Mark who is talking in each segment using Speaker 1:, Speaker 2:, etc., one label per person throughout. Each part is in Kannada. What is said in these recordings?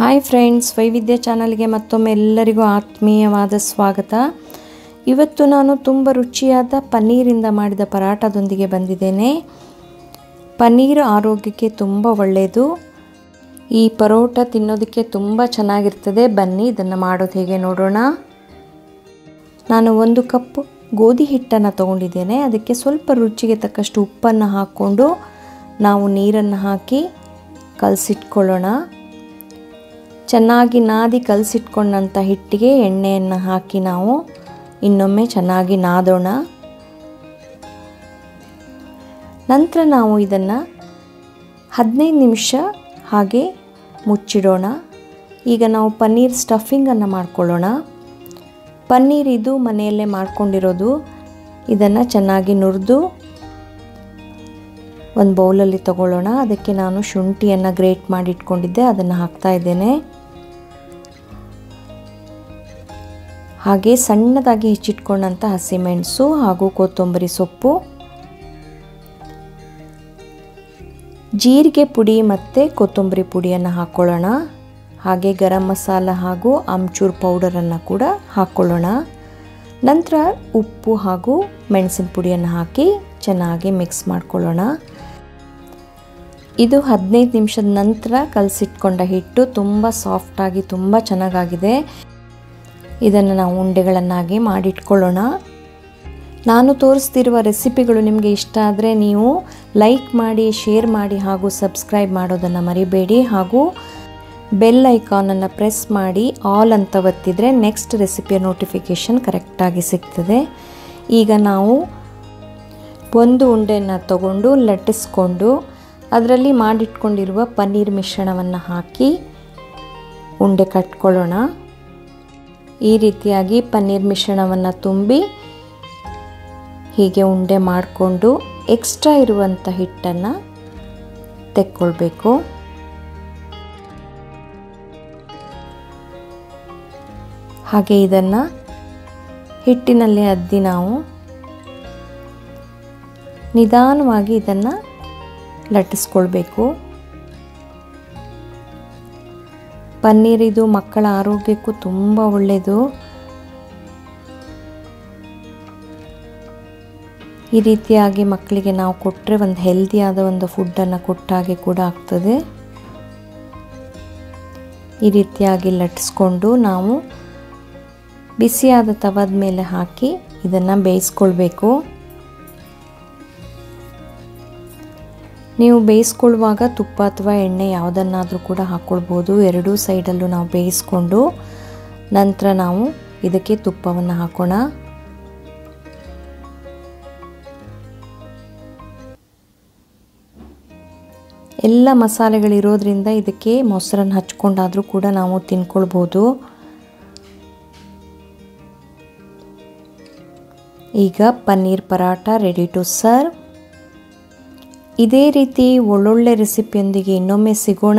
Speaker 1: ಹಾಯ್ ಫ್ರೆಂಡ್ಸ್ ವೈವಿಧ್ಯ ಚಾನಲ್ಗೆ ಮತ್ತೊಮ್ಮೆ ಎಲ್ಲರಿಗೂ ಆತ್ಮೀಯವಾದ ಸ್ವಾಗತ ಇವತ್ತು ನಾನು ತುಂಬ ರುಚಿಯಾದ ಪನ್ನೀರಿಂದ ಮಾಡಿದ ಪರಾಟದೊಂದಿಗೆ ಬಂದಿದ್ದೇನೆ ಪನ್ನೀರ್ ಆರೋಗ್ಯಕ್ಕೆ ತುಂಬ ಒಳ್ಳೆಯದು ಈ ಪರೋಟ ತಿನ್ನೋದಕ್ಕೆ ತುಂಬ ಚೆನ್ನಾಗಿರ್ತದೆ ಬನ್ನಿ ಇದನ್ನು ಮಾಡೋದು ಹೇಗೆ ನೋಡೋಣ ನಾನು ಒಂದು ಕಪ್ ಗೋಧಿ ಹಿಟ್ಟನ್ನು ತಗೊಂಡಿದ್ದೇನೆ ಅದಕ್ಕೆ ಸ್ವಲ್ಪ ರುಚಿಗೆ ತಕ್ಕಷ್ಟು ಉಪ್ಪನ್ನು ಹಾಕ್ಕೊಂಡು ನಾವು ನೀರನ್ನು ಹಾಕಿ ಕಲಸಿಟ್ಕೊಳ್ಳೋಣ ಚೆನ್ನಾಗಿ ನಾದಿ ಕಲಸಿಟ್ಕೊಂಡಂಥ ಹಿಟ್ಟಿಗೆ ಎಣ್ಣೆಯನ್ನು ಹಾಕಿ ನಾವು ಇನ್ನೊಮ್ಮೆ ಚೆನ್ನಾಗಿ ನಾದೋಣ ನಂತರ ನಾವು ಇದನ್ನು ಹದಿನೈದು ನಿಮಿಷ ಹಾಗೆ ಮುಚ್ಚಿಡೋಣ ಈಗ ನಾವು ಪನ್ನೀರ್ ಸ್ಟಫಿಂಗನ್ನು ಮಾಡ್ಕೊಳ್ಳೋಣ ಪನ್ನೀರ್ ಇದು ಮನೆಯಲ್ಲೇ ಮಾಡ್ಕೊಂಡಿರೋದು ಇದನ್ನು ಚೆನ್ನಾಗಿ ನುರಿದು ಒಂದು ಬೌಲಲ್ಲಿ ತಗೊಳ್ಳೋಣ ಅದಕ್ಕೆ ನಾನು ಶುಂಠಿಯನ್ನು ಗ್ರೇಟ್ ಮಾಡಿ ಇಟ್ಕೊಂಡಿದ್ದೆ ಅದನ್ನು ಹಾಕ್ತಾ ಇದ್ದೇನೆ ಹಾಗೆ ಸಣ್ಣದಾಗಿ ಹೆಚ್ಚಿಟ್ಕೊಂಡಂಥ ಹಸಿಮೆಣಸು ಹಾಗೂ ಕೊತ್ತಂಬರಿ ಸೊಪ್ಪು ಜೀರಿಗೆ ಪುಡಿ ಮತ್ತು ಕೊತ್ತಂಬರಿ ಪುಡಿಯನ್ನು ಹಾಕ್ಕೊಳ್ಳೋಣ ಹಾಗೆ ಗರಂ ಮಸಾಲ ಹಾಗೂ ಆಮ್ಚೂರ್ ಪೌಡರನ್ನು ಕೂಡ ಹಾಕ್ಕೊಳ್ಳೋಣ ನಂತರ ಉಪ್ಪು ಹಾಗೂ ಮೆಣಸಿನ ಪುಡಿಯನ್ನು ಹಾಕಿ ಚೆನ್ನಾಗಿ ಮಿಕ್ಸ್ ಮಾಡ್ಕೊಳ್ಳೋಣ ಇದು ಹದಿನೈದು ನಿಮಿಷದ ನಂತರ ಕಲಸಿಟ್ಕೊಂಡ ಹಿಟ್ಟು ತುಂಬ ಸಾಫ್ಟಾಗಿ ತುಂಬ ಚೆನ್ನಾಗಾಗಿದೆ ಇದನ್ನು ನಾವು ಉಂಡೆಗಳನ್ನಾಗಿ ಮಾಡಿಟ್ಕೊಳ್ಳೋಣ ನಾನು ತೋರಿಸ್ತಿರುವ ರೆಸಿಪಿಗಳು ನಿಮಗೆ ಇಷ್ಟ ಆದರೆ ನೀವು ಲೈಕ್ ಮಾಡಿ ಶೇರ್ ಮಾಡಿ ಹಾಗೂ ಸಬ್ಸ್ಕ್ರೈಬ್ ಮಾಡೋದನ್ನು ಮರಿಬೇಡಿ ಹಾಗೂ ಬೆಲ್ ಐಕಾನನ್ನು ಪ್ರೆಸ್ ಮಾಡಿ ಆಲ್ ಅಂತ ಒತ್ತಿದರೆ ನೆಕ್ಸ್ಟ್ ರೆಸಿಪಿಯ ನೋಟಿಫಿಕೇಷನ್ ಕರೆಕ್ಟಾಗಿ ಸಿಗ್ತದೆ ಈಗ ನಾವು ಒಂದು ಉಂಡೆಯನ್ನು ತಗೊಂಡು ಲಟ್ಟಿಸ್ಕೊಂಡು ಅದರಲ್ಲಿ ಮಾಡಿಟ್ಕೊಂಡಿರುವ ಪನ್ನೀರ್ ಮಿಶ್ರಣವನ್ನು ಹಾಕಿ ಉಂಡೆ ಕಟ್ಕೊಳ್ಳೋಣ ಈ ರೀತಿಯಾಗಿ ಪನ್ನೀರ್ ಮಿಶ್ರಣವನ್ನು ತುಂಬಿ ಹೀಗೆ ಉಂಡೆ ಮಾಡಿಕೊಂಡು ಎಕ್ಸ್ಟ್ರಾ ಇರುವಂಥ ಹಿಟ್ಟನ್ನು ತೆಕ್ಕೊಳ್ಬೇಕು ಹಾಗೆ ಇದನ್ನು ಹಿಟ್ಟಿನಲ್ಲಿ ಅದ್ದಿ ನಾವು ನಿಧಾನವಾಗಿ ಇದನ್ನು ಲಟ್ಟಿಸ್ಕೊಳ್ಬೇಕು ಪನ್ನೀರ್ ಇದು ಮಕ್ಕಳ ಆರೋಗ್ಯಕ್ಕೂ ತುಂಬ ಒಳ್ಳೆಯದು ಈ ರೀತಿಯಾಗಿ ಮಕ್ಕಳಿಗೆ ನಾವು ಕೊಟ್ಟರೆ ಒಂದು ಹೆಲ್ದಿಯಾದ ಒಂದು ಫುಡ್ಡನ್ನು ಕೊಟ್ಟ ಹಾಗೆ ಕೂಡ ಆಗ್ತದೆ ಈ ರೀತಿಯಾಗಿ ಲಟ್ಟಿಸ್ಕೊಂಡು ನಾವು ಬಿಸಿಯಾದ ತವದ ಮೇಲೆ ಹಾಕಿ ಇದನ್ನು ಬೇಯಿಸ್ಕೊಳ್ಬೇಕು ನೀವು ಬೇಯಿಸ್ಕೊಳ್ಳುವಾಗ ತುಪ್ಪ ಅಥವಾ ಎಣ್ಣೆ ಯಾವುದನ್ನಾದರೂ ಕೂಡ ಹಾಕ್ಕೊಳ್ಬೋದು ಎರಡೂ ಸೈಡಲ್ಲೂ ನಾವು ಬೇಯಿಸ್ಕೊಂಡು ನಂತರ ನಾವು ಇದಕ್ಕೆ ತುಪ್ಪವನ್ನು ಹಾಕೋಣ ಎಲ್ಲ ಮಸಾಲೆಗಳಿರೋದ್ರಿಂದ ಇದಕ್ಕೆ ಮೊಸರನ್ನು ಹಚ್ಕೊಂಡಾದರೂ ಕೂಡ ನಾವು ತಿನ್ಕೊಳ್ಬೋದು ಈಗ paneer paratha ready to serve ಇದೇ ರೀತಿ ಒಳ್ಳೊಳ್ಳೆ ರೆಸಿಪಿಯೊಂದಿಗೆ ಇನ್ನೊಮ್ಮೆ ಸಿಗೋಣ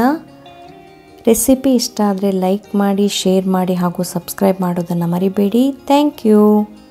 Speaker 1: ರೆಸಿಪಿ ಇಷ್ಟ ಆದರೆ ಲೈಕ್ ಮಾಡಿ ಶೇರ್ ಮಾಡಿ ಹಾಗೂ ಸಬ್ಸ್ಕ್ರೈಬ್ ಮಾಡೋದನ್ನು ಮರಿಬೇಡಿ ಥ್ಯಾಂಕ್ ಯು